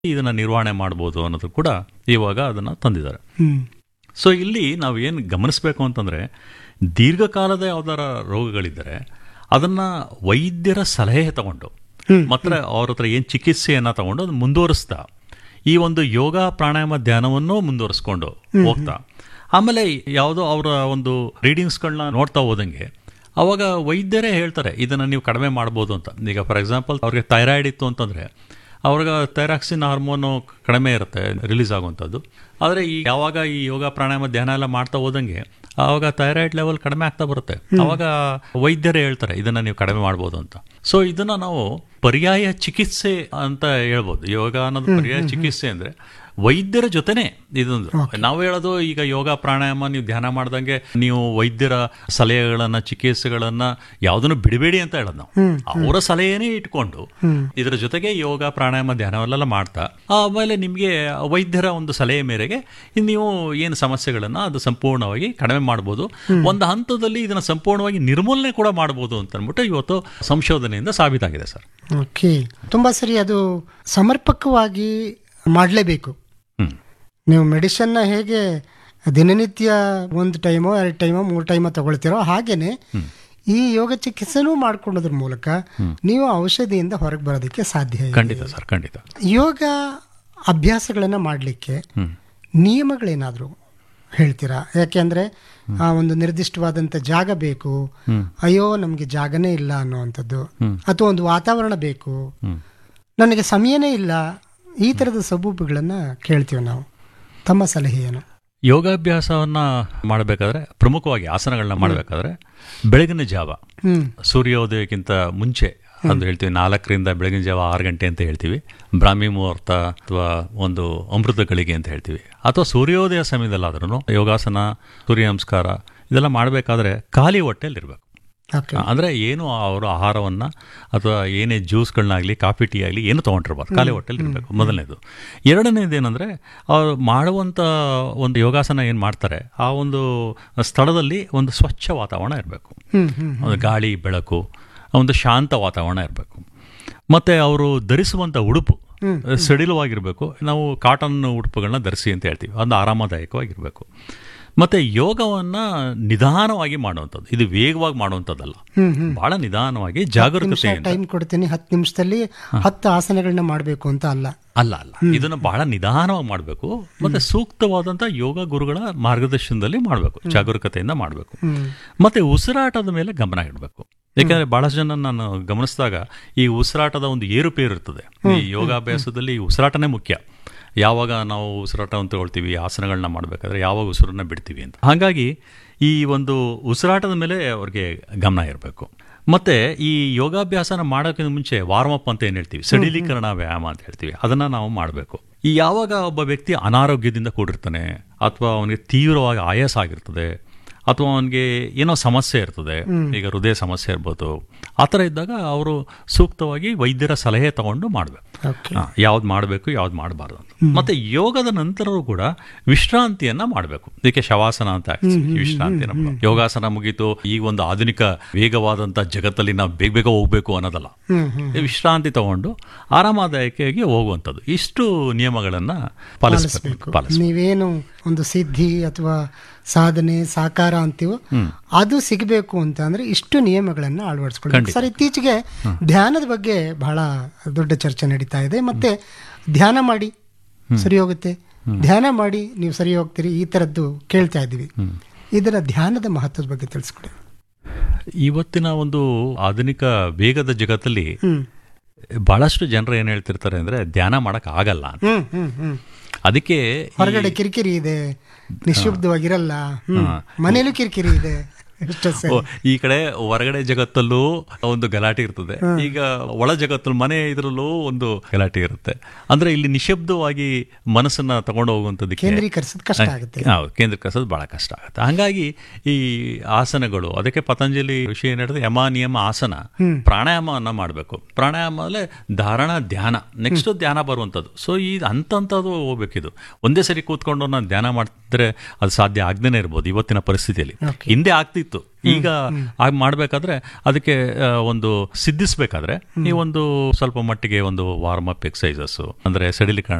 ಇದನ್ನ ನಿರ್ವಹಣೆ ಮಾಡ್ಬೋದು ಅನ್ನೋದು ಕೂಡ ಇವಾಗ ಅದನ್ನ ತಂದಿದ್ದಾರೆ ಹ್ಮ್ ಸೊ ಇಲ್ಲಿ ನಾವು ಏನು ಗಮನಿಸಬೇಕು ಅಂತಂದ್ರೆ ದೀರ್ಘಕಾಲದ ಯಾವ್ದಾರ ರೋಗಗಳಿದ್ದರೆ ಅದನ್ನ ವೈದ್ಯರ ಸಲಹೆ ತಗೊಂಡು ಮಾತ್ರ ಅವ್ರ ಹತ್ರ ಏನು ಚಿಕಿತ್ಸೆಯನ್ನ ತಗೊಂಡು ಅದು ಮುಂದುವರಿಸ್ತಾ ಈ ಒಂದು ಯೋಗ ಪ್ರಾಣಾಯಾಮ ಧ್ಯಾನವನ್ನು ಮುಂದುವರಿಸ್ಕೊಂಡು ಹೋಗ್ತಾ ಆಮೇಲೆ ಯಾವುದೋ ಅವರ ಒಂದು ರೀಡಿಂಗ್ಸ್ಗಳನ್ನ ನೋಡ್ತಾ ಹೋದಂಗೆ ಅವಾಗ ವೈದ್ಯರೇ ಹೇಳ್ತಾರೆ ಇದನ್ನು ನೀವು ಕಡಿಮೆ ಮಾಡ್ಬೋದು ಅಂತ ಈಗ ಫಾರ್ ಎಕ್ಸಾಂಪಲ್ ಅವ್ರಿಗೆ ಥೈರಾಯ್ಡ್ ಇತ್ತು ಅಂತಂದರೆ ಅವ್ರಿಗೆ ಥೈರಾಕ್ಸಿನ್ ಹಾರ್ಮೋನು ಕಡಿಮೆ ಇರುತ್ತೆ ರಿಲೀಸ್ ಆಗುವಂಥದ್ದು ಆದರೆ ಈ ಯಾವಾಗ ಈ ಯೋಗ ಪ್ರಾಣಾಯಾಮ ಧ್ಯಾನ ಎಲ್ಲ ಮಾಡ್ತಾ ಹೋದಂಗೆ ಆವಾಗ ಥೈರಾಯ್ಡ್ ಲೆವೆಲ್ ಕಡಿಮೆ ಆಗ್ತಾ ಬರುತ್ತೆ ಅವಾಗ ವೈದ್ಯರೇ ಹೇಳ್ತಾರೆ ಇದನ್ನ ನೀವು ಕಡಿಮೆ ಮಾಡ್ಬೋದು ಅಂತ ಸೊ ಇದನ್ನ ನಾವು ಪರ್ಯಾಯ ಚಿಕಿತ್ಸೆ ಅಂತ ಹೇಳ್ಬೋದು ಯೋಗ ಅನ್ನೋದು ಪರ್ಯಾಯ ಚಿಕಿತ್ಸೆ ಅಂದ್ರೆ ವೈದ್ಯರ ಜೊತೆನೆ ಇದೊಂದು ನಾವು ಹೇಳೋದು ಈಗ ಯೋಗ ಪ್ರಾಣಾಯಾಮ ನೀವು ಧ್ಯಾನ ಮಾಡ್ದಂಗೆ ನೀವು ವೈದ್ಯರ ಸಲಹೆಗಳನ್ನ ಚಿಕಿತ್ಸೆಗಳನ್ನ ಯಾವುದನ್ನು ಬಿಡಬೇಡಿ ಅಂತ ಹೇಳೋದು ನಾವು ಅವರ ಸಲಹೆನೇ ಇಟ್ಕೊಂಡು ಇದರ ಜೊತೆಗೆ ಯೋಗ ಪ್ರಾಣಾಯಾಮ ಧ್ಯಾನವೆಲ್ಲ ಮಾಡ್ತಾ ಆಮೇಲೆ ನಿಮಗೆ ವೈದ್ಯರ ಒಂದು ಸಲಹೆ ಮೇರೆಗೆ ಇನ್ನು ನೀವು ಏನು ಸಮಸ್ಯೆಗಳನ್ನ ಅದು ಸಂಪೂರ್ಣವಾಗಿ ಕಡಿಮೆ ಮಾಡ್ಬೋದು ಒಂದು ಹಂತದಲ್ಲಿ ಇದನ್ನ ಸಂಪೂರ್ಣವಾಗಿ ನಿರ್ಮೂಲನೆ ಕೂಡ ಮಾಡ್ಬೋದು ಅಂತ ಅಂದ್ಬಿಟ್ಟು ಇವತ್ತು ಸಂಶೋಧನೆಯಿಂದ ಸಾಬೀತಾಗಿದೆ ಸರ್ ಓಕೆ ತುಂಬಾ ಸರಿ ಅದು ಸಮರ್ಪಕವಾಗಿ ಮಾಡಲೇಬೇಕು ಹ್ಮ್ ನೀವು ಮೆಡಿಸನ್ನ ಹೇಗೆ ದಿನನಿತ್ಯ ಒಂದು ಟೈಮೋ ಎರಡು ಟೈಮೋ ಮೂರು ಟೈಮೋ ತಗೊಳ್ತೀರೋ ಹಾಗೇನೆ ಈ ಯೋಗ ಚಿಕಿತ್ಸೆನೂ ಮಾಡ್ಕೊಳ್ಳೋದ್ರ ಮೂಲಕ ನೀವು ಔಷಧಿಯಿಂದ ಹೊರಗೆ ಬರೋದಕ್ಕೆ ಸಾಧ್ಯ ಇದೆ ಖಂಡಿತ ಸರ್ ಖಂಡಿತ ಯೋಗ ಅಭ್ಯಾಸಗಳನ್ನು ಮಾಡಲಿಕ್ಕೆ ಹ್ಮ್ ನಿಯಮಗಳೇನಾದರೂ ಹೇಳ್ತೀರಾ ಯಾಕೆಂದ್ರೆ ಆ ಒಂದು ನಿರ್ದಿಷ್ಟವಾದಂಥ ಜಾಗ ಬೇಕು ಅಯ್ಯೋ ನಮಗೆ ಜಾಗನೇ ಇಲ್ಲ ಅನ್ನುವಂಥದ್ದು ಅಥವಾ ಒಂದು ವಾತಾವರಣ ಬೇಕು ಹ್ಮ್ ನನಗೆ ಸಮಯನೇ ಇಲ್ಲ ಈ ಥರದ ಸಬೂಬುಗಳನ್ನು ಕೇಳ್ತೀವಿ ನಾವು ತಮ್ಮ ಸಲಹೆ ಏನು ಯೋಗಾಭ್ಯಾಸವನ್ನ ಮಾಡಬೇಕಾದ್ರೆ ಪ್ರಮುಖವಾಗಿ ಆಸನಗಳನ್ನ ಮಾಡಬೇಕಾದ್ರೆ ಬೆಳಗಿನ ಜಾವ ಹ್ಮ್ ಸೂರ್ಯೋದಯಕ್ಕಿಂತ ಮುಂಚೆ ಅಂತ ಹೇಳ್ತೀವಿ ನಾಲ್ಕರಿಂದ ಬೆಳಗಿನ ಜಾವ ಆರು ಗಂಟೆ ಅಂತ ಹೇಳ್ತೀವಿ ಬ್ರಾಹ್ಮಿ ಮುಹೂರ್ತ ಅಥವಾ ಒಂದು ಅಮೃತ ಗಳಿಗೆ ಅಂತ ಹೇಳ್ತೀವಿ ಅಥವಾ ಸೂರ್ಯೋದಯ ಸಮಯದಲ್ಲಾದ್ರೂ ಯೋಗಾಸನ ಸೂರ್ಯ ನಮಸ್ಕಾರ ಇದೆಲ್ಲ ಮಾಡಬೇಕಾದ್ರೆ ಖಾಲಿ ಹೊಟ್ಟೆಲಿರ್ಬೇಕು ಓಕೆ ಅಂದ್ರೆ ಏನು ಅವರು ಆಹಾರವನ್ನ ಅಥವಾ ಏನೇ ಜ್ಯೂಸ್ಗಳನ್ನಾಗಲಿ ಕಾಫಿ ಟೀ ಆಗಲಿ ಏನು ತೊಗೊಂಡಿರ್ಬಾರ್ದು ಖಾಲಿ ಹೊಟ್ಟೆಲಿ ಇರಬೇಕು ಮೊದಲನೇದು ಎರಡನೇದು ಏನಂದ್ರೆ ಅವ್ರು ಮಾಡುವಂಥ ಒಂದು ಯೋಗಾಸನ ಏನು ಮಾಡ್ತಾರೆ ಆ ಒಂದು ಸ್ಥಳದಲ್ಲಿ ಒಂದು ಸ್ವಚ್ಛ ವಾತಾವರಣ ಇರಬೇಕು ಹ್ಮ್ ಹ್ಮ್ ಒಂದು ಗಾಳಿ ಬೆಳಕು ಒಂದು ಶಾಂತ ವಾತಾವರಣ ಇರಬೇಕು ಮತ್ತೆ ಅವರು ಧರಿಸುವಂಥ ಉಡುಪು ಸಡಿಲವಾಗಿರಬೇಕು ನಾವು ಕಾಟನ್ ಉಡುಪುಗಳನ್ನ ಧರಿಸಿ ಅಂತ ಹೇಳ್ತೀವಿ ಅದು ಆರಾಮದಾಯಕವಾಗಿರಬೇಕು ಮತ್ತೆ ಯೋಗವನ್ನ ನಿಧಾನವಾಗಿ ಮಾಡುವಂಥದ್ದು ಇದು ವೇಗವಾಗಿ ಮಾಡುವಂಥದ್ದಲ್ಲ ಹ್ಮ್ ಹ್ಮ್ ಬಹಳ ನಿಧಾನವಾಗಿ ಜಾಗರೂಕತೆಯಿಂದ ಟೈಮ್ ಕೊಡ್ತೀನಿ ಹತ್ತು ನಿಮಿಷದಲ್ಲಿ ಹತ್ತು ಆಸನಗಳನ್ನ ಮಾಡಬೇಕು ಅಂತ ಅಲ್ಲ ಅಲ್ಲ ಅಲ್ಲ ಇದನ್ನ ಬಹಳ ನಿಧಾನವಾಗಿ ಮಾಡಬೇಕು ಮತ್ತೆ ಸೂಕ್ತವಾದಂತ ಯೋಗ ಗುರುಗಳ ಮಾರ್ಗದರ್ಶನದಲ್ಲಿ ಮಾಡಬೇಕು ಜಾಗರೂಕತೆಯಿಂದ ಮಾಡಬೇಕು ಮತ್ತೆ ಉಸಿರಾಟದ ಮೇಲೆ ಗಮನ ಇಡಬೇಕು ಯಾಕಂದ್ರೆ ಬಹಳಷ್ಟು ಜನ ನಾನು ಗಮನಿಸಿದಾಗ ಈ ಉಸಿರಾಟದ ಒಂದು ಏರುಪೇರು ಇರ್ತದೆ ಈ ಯೋಗಾಭ್ಯಾಸದಲ್ಲಿ ಈ ಉಸಿರಾಟನೇ ಮುಖ್ಯ ಯಾವಾಗ ನಾವು ಉಸಿರಾಟವನ್ನು ತಗೊಳ್ತೀವಿ ಆಸನಗಳನ್ನ ಮಾಡಬೇಕಾದ್ರೆ ಯಾವಾಗ ಉಸಿರನ್ನ ಬಿಡ್ತೀವಿ ಅಂತ ಹಾಗಾಗಿ ಈ ಒಂದು ಉಸಿರಾಟದ ಮೇಲೆ ಅವ್ರಿಗೆ ಗಮನ ಇರಬೇಕು ಮತ್ತೆ ಈ ಯೋಗಾಭ್ಯಾಸನ ಮಾಡೋಕ್ಕಿಂತ ಮುಂಚೆ ವಾರ್ಮ್ ಅಪ್ ಅಂತ ಏನು ಹೇಳ್ತೀವಿ ಸಡಿಲೀಕರಣ ವ್ಯಾಯಾಮ ಅಂತ ಹೇಳ್ತೀವಿ ಅದನ್ನ ನಾವು ಮಾಡಬೇಕು ಈ ಯಾವಾಗ ಒಬ್ಬ ವ್ಯಕ್ತಿ ಅನಾರೋಗ್ಯದಿಂದ ಕೂಡಿರ್ತಾನೆ ಅಥವಾ ಅವನಿಗೆ ತೀವ್ರವಾಗಿ ಆಯಾಸ ಆಗಿರ್ತದೆ ಅಥವಾ ಅವನಿಗೆ ಏನೋ ಸಮಸ್ಯೆ ಇರ್ತದೆ ಈಗ ಹೃದಯ ಸಮಸ್ಯೆ ಇರ್ಬೋದು ಆ ಥರ ಇದ್ದಾಗ ಅವರು ಸೂಕ್ತವಾಗಿ ವೈದ್ಯರ ಸಲಹೆ ತಗೊಂಡು ಮಾಡಬೇಕು ಓಕೆ ಯಾವ್ದು ಮಾಡಬೇಕು ಯಾವ್ದು ಮಾಡಬಾರ್ದು ಅಂತ ಮತ್ತೆ ಯೋಗದ ನಂತರವೂ ಕೂಡ ವಿಶ್ರಾಂತಿಯನ್ನ ಮಾಡಬೇಕು ಇದಕ್ಕೆ ಶವಾಸನ ಅಂತ ಹಾಕ್ತೀವಿ, ವಿಶ್ರಾಂತಿ ನಮ್ಮ ಯೋಗಾಸನ ಮುಗೀತು ಈಗ ಒಂದು ಆಧುನಿಕ ವೇಗವಾದಂತ ಜಗತ್ತಲ್ಲಿ ನಾವು ಬೇಗ ಬೇಗ ಹೋಗ್ಬೇಕು ಅನ್ನೋದಲ್ಲ ಹ್ಮ್ ಹ್ಮ್ ವಿಶ್ರಾಂತಿ ತಗೊಂಡು ಆರಾಮದಾಯಕವಾಗಿ ಹೋಗುವಂಥದ್ದು ಇಷ್ಟು ನಿಯಮಗಳನ್ನ ಪಾಲಿಸಬೇಕು ಪಾಲಿಸಬೇಕು ನೀವೇನು ಒಂದು ಸಿದ್ಧಿ ಅಥವಾ ಸಾಧನೆ ಸಾಕಾರ ಅಂತೀವೋ ಅದು ಸಿಗಬೇಕು ಅಂತ ಅಂದ್ರೆ ಇಷ್ಟು ನಿಯಮಗಳನ್ನ ಅಳವಡಿಸ್ಕೊಳ್ಳಿ ಸರ್ ಇತ್ತೀಚೆಗೆ ಧ್ಯಾನದ ಬಗ್ಗೆ ಬಹಳ ದೊಡ್ಡ ಚರ್ಚೆ ನಡೀತಾ ಇದೆ ಮತ್ತೆ ಧ್ಯಾನ ಮಾಡಿ ಸರಿ ಹೋಗುತ್ತೆ ಧ್ಯಾನ ಮಾಡಿ ನೀವು ಸರಿ ಹೋಗ್ತೀರಿ ಈ ತರದ್ದು ಕೇಳ್ತಾ ಇದ್ದೀವಿ ಇದರ ಧ್ಯಾನದ ಮಹತ್ವದ ಬಗ್ಗೆ ತಿಳಿಸ್ಕೊಡಿ ಇವತ್ತಿನ ಒಂದು ಆಧುನಿಕ ವೇಗದ ಜಗತ್ತಲ್ಲಿ ಹ್ಮ್ ಬಹಳಷ್ಟು ಜನರು ಏನ್ ಹೇಳ್ತಿರ್ತಾರೆ ಅಂದ್ರೆ ಧ್ಯಾನ ಮಾಡಕ್ ಆಗಲ್ಲ ಅಂತ ಹ್ಮ್ ಹ್ಮ್ ಹ್ಮ್ ಅದಕ್ಕೆ ಹೊರಗಡೆ ಕಿರಿಕಿರಿ ಇದೆ ನಿಶಬ್ದವಾಗಿರಲ್ಲ ಹ್ಮ್ ಮನೇಲೂ ಕಿರಿಕಿರಿ ಇದೆ ಎಷ್ಟೋ ಸರಿ ಓ, ಈ ಕಡೆ ಹೊರಗಡೆ ಜಗತ್ತಲ್ಲೂ ಒಂದು ಗಲಾಟೆ ಇರ್ತದೆ ಈಗ ಒಳ ಜಗತ್ತಲ್ಲಿ ಮನೆ ಇದ್ರಲ್ಲೂ ಒಂದು ಗಲಾಟೆ ಇರುತ್ತೆ ಅಂದ್ರೆ ಇಲ್ಲಿ ನಿಶಬ್ದವಾಗಿ ಮನಸ್ಸನ್ನ ತಗೊಂಡು ಹೋಗುವಂಥದ್ದಕ್ಕೆ ಕೇಂದ್ರೀಕರಿಸೋದು ಕಷ್ಟ ಆಗುತ್ತೆ ಹೌದು ಕೇಂದ್ರೀಕರಿಸೋದು ಬಹಳ ಕಷ್ಟ ಆಗುತ್ತೆ ಹಂಗಾಗಿ ಈ ಆಸನಗಳು ಅದಕ್ಕೆ ಪತಂಜಲಿ ಋಷಿ ಏನ್ ಹೇಳಿದ್ರೆ ಯಮ ನಿಯಮ ಆಸನ ಪ್ರಾಣಾಯಾಮವನ್ನ ಮಾಡಬೇಕು ಪ್ರಾಣಾಯಾಮ ಧಾರಣ ಧ್ಯಾನ ನೆಕ್ಸ್ಟ್ ಧ್ಯಾನ ಬರುವಂಥದ್ದು ಸೊ ಈ ಅಂತಂತದ್ದು ಹೋಗ್ಬೇಕಿದು ಒಂದೇ ಸರಿ ಕೂತ್ಕೊಂಡು ನಾನು ಧ್ಯಾನ ಮಾಡ್ತಿದ್ರೆ ಅದು ಸಾಧ್ಯ ಆಗದೇನೆ ಇರ್ಬೋದು ಇವತ್ತಿನ ಪರಿಸ್ಥಿತಿಯಲ್ಲಿ Okay. ಹಿಂದೆ ಆಗ್ತಿತ್ತು ಇತ್ತು ಈಗ ಆಗ ಮಾಡಬೇಕಾದ್ರೆ ಅದಕ್ಕೆ ಆ, ಒಂದು ಸಿದ್ಧಿಸಬೇಕಾದ್ರೆ ಈ ಒಂದು ಸ್ವಲ್ಪ ಮಟ್ಟಿಗೆ ಒಂದು ವಾರ್ಮ್ ಅಪ್ ಎಕ್ಸಸೈಸಸ್ ಅಂದ್ರೆ ಸಡಿಲೀಕರಣ